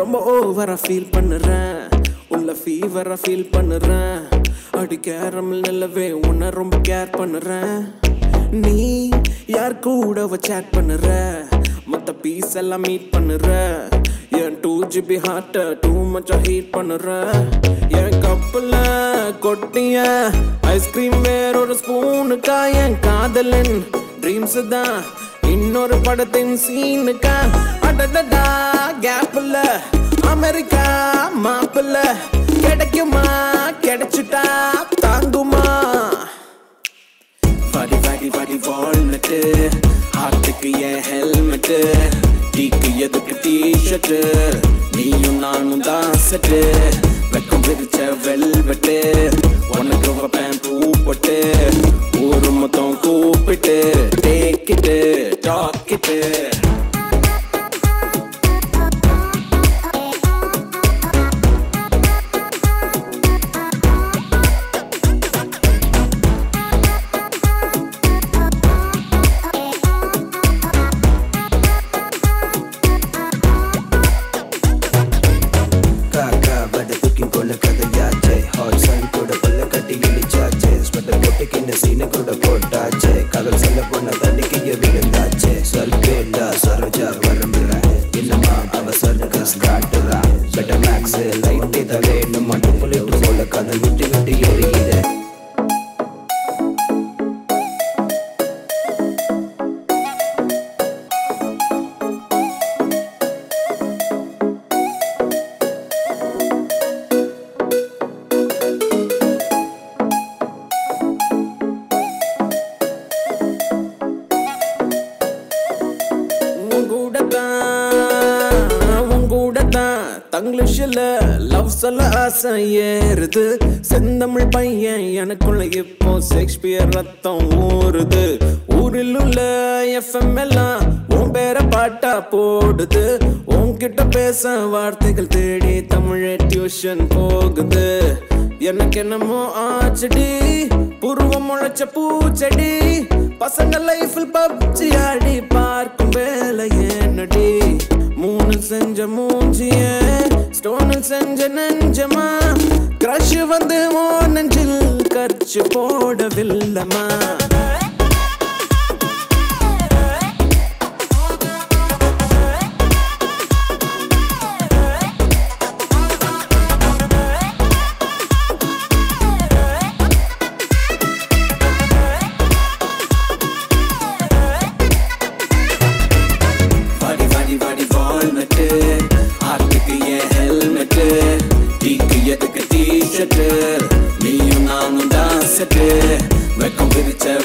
ரொம்ப ஓவரா ஃபீல் பண்ணுறேன் உள்ள ஃபீவரா ஃபீல் பண்ணுறேன் அடி கேரமல் நிலவே உன்னை ரொம்ப கேர் பண்ணுறேன் நீ யார் கூட சேட் பண்ணுற மொத்த பீஸ் எல்லாம் மீட் பண்ணுற என் டூ ஜிபி ஹார்ட்ட டூ மச்சா ஹீட் பண்ணுற என் கப்பில் கொட்டிய ஐஸ்கிரீம் வேற ஒரு ஸ்பூனுக்கா என் காதலன் ட்ரீம்ஸ் தான் இன்னொரு படத்தின் சீனுக்கா அடடடா கேப்ல அமெரிக்கா மாப்பிள்ள கிடைக்குமா கிடைச்சிட்டா தாங்குமா வாடி வாடி வாடி வால்நட்டு ஹார்ட்டுக்கு என் ஹெல்மெட்டு டீக்கு எதுக்கு டிஷர்ட்டு நீயும் நானும் தான் செட்டு வெக்கம் பிரிச்ச வெல்வெட்டு உனக்கு வைப்பேன் பூப்பட்டு ஊரு மொத்தம் கூப்பிட்டு டேக்கிட்டு டாக்கிட்டு காக்கா பட தூக்கி கொள்ள கதையாச்சே ஹாட் சன் கூட பல்ல கட்டி இடிச்சாச்சே ஸ்வெட்டர் போட்டுக்கின்னு சீனை கூட போட்டாச்சே கதல் சொல்ல போன தண்ணிக்கு விழுந்தாச்சே சொல்பேண்டா சரோஜா வரம்புற என்னமா அவசரக்கு காட்டுறா பெட்ட மேக்ஸ் லைட் இதழே நம்ம டுப்புலிட்டு போல கதை விட்டு விட்டு எரியுது உன் கூட தான் உன் கூட தான் தங்கிலீஷில் லவ் சொல்ல ஆசை ஏறுது செந்தமிழ் பையன் எனக்குள்ள இப்போ ஷேக்ஸ்பியர் ரத்தம் ஊறுது ஊரில் உள்ள எஃப்எம் எல்லாம் உன் பேர பாட்டா போடுது உன்கிட்ட பேச வார்த்தைகள் தேடி தமிழ் டியூஷன் போகுது எனக்கு என்னமோ ஆச்சடி புருவம் முளைச்ச பூச்செடி பசங்க லைஃபில் பப்ஜி ஆடி பார்க்கும் வேலை என்னடி மூணு செஞ்ச மூஞ்சிய ஸ்டோனில் செஞ்ச நெஞ்சமா கிரஷ் வந்து ஓ நெஞ்சில் கர்ச்சு போடவில்லமா வாடி வாடி வாடி வால்நட்டு ஹார்ட்டுக்கு என் ஹெல்மெட்டு டீக்கு எதுக்கு டிஷர்ட்டு நீயும் நானும் தான் செட்டு வெக்கம் பிரிச்ச